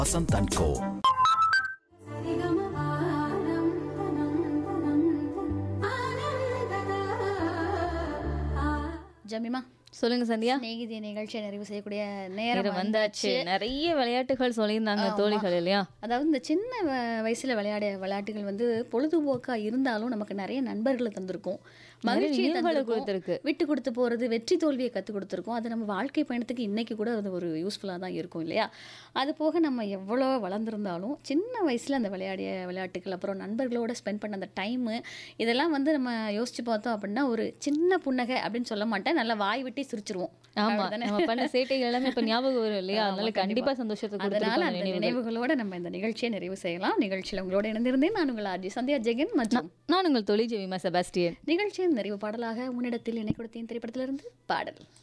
Vasanth and கோ ஜமிமா சொல்லுங்க சந்தியா சிநேகிதி நிகழ்ச்சியை நிறைவு செய்யக்கூடிய நேரம் நேரம் வந்தாச்சு நிறைய விளையாட்டுகள் சொல்லியிருந்தாங்க தோழிகள் இல்லையா அதாவது இந்த சின்ன வ- வயசுல விளையாடிய விளையாட்டுகள் வந்து பொழுதுபோக்கா இருந்தாலும் நமக்கு நிறைய நண்பர்களை தந்திருக்கும் மகிழ்ச்சியை நினைவுகளை தந்திருக்கும் கொடுத்திருக்கு. விட்டு கொடுத்து போறது வெற்றி தோல்வியை கற்றுக் கொடுத்துருக்கோம் அது நம்ம வாழ்க்கை பயணத்துக்கு இன்னைக்கு கூட அது ஒரு யூஸ்ஃபுல்லாக தான் இருக்கும் இல்லையா அது போக நம்ம எவ்வளோ வளர்ந்துருந்தாலும் சின்ன வயசுல அந்த விளையாடிய விளையாட்டுகள் அப்புறம் நண்பர்களோட ஸ்பெண்ட் பண்ண அந்த டைமு இதெல்லாம் வந்து நம்ம யோசிச்சு பார்த்தோம் அப்படின்னா ஒரு சின்ன புன்னகை அப்படின்னு சொல்ல மாட்டேன் நல்லா வாய் விட்டு சிரிச்சிருவோம் ஆமா அவ்வளவுதானே? நம்ம பண்ண சேட்டைகள் எல்லாமே இப்ப ஞாபகம் வரும் இல்லையா ஆமா, அதனால கண்டிப்பா சந்தோஷத்தை அதனால கொடுத்துருக்கோம் அந்த நினைவுகள் நினைவுகளோட நம்ம இந்த நிகழ்ச்சியை நிறைவு செய்யலாம் நிகழ்ச்சியில் உங்களோட இணைந்திருந்தேன் நான் உங்கள் ஆர்ஜி சந்தியா ஜெகன் மற்றும் நான் உங்கள் தொழில் ஜெவிமா செபாஸ்டியன் நிகழ்ச்சியின் நிறைவு பாடலாக உன்னிடத்தில் இணை கொடுத்தேன் திரைப்படத்திலிருந்து பாடல்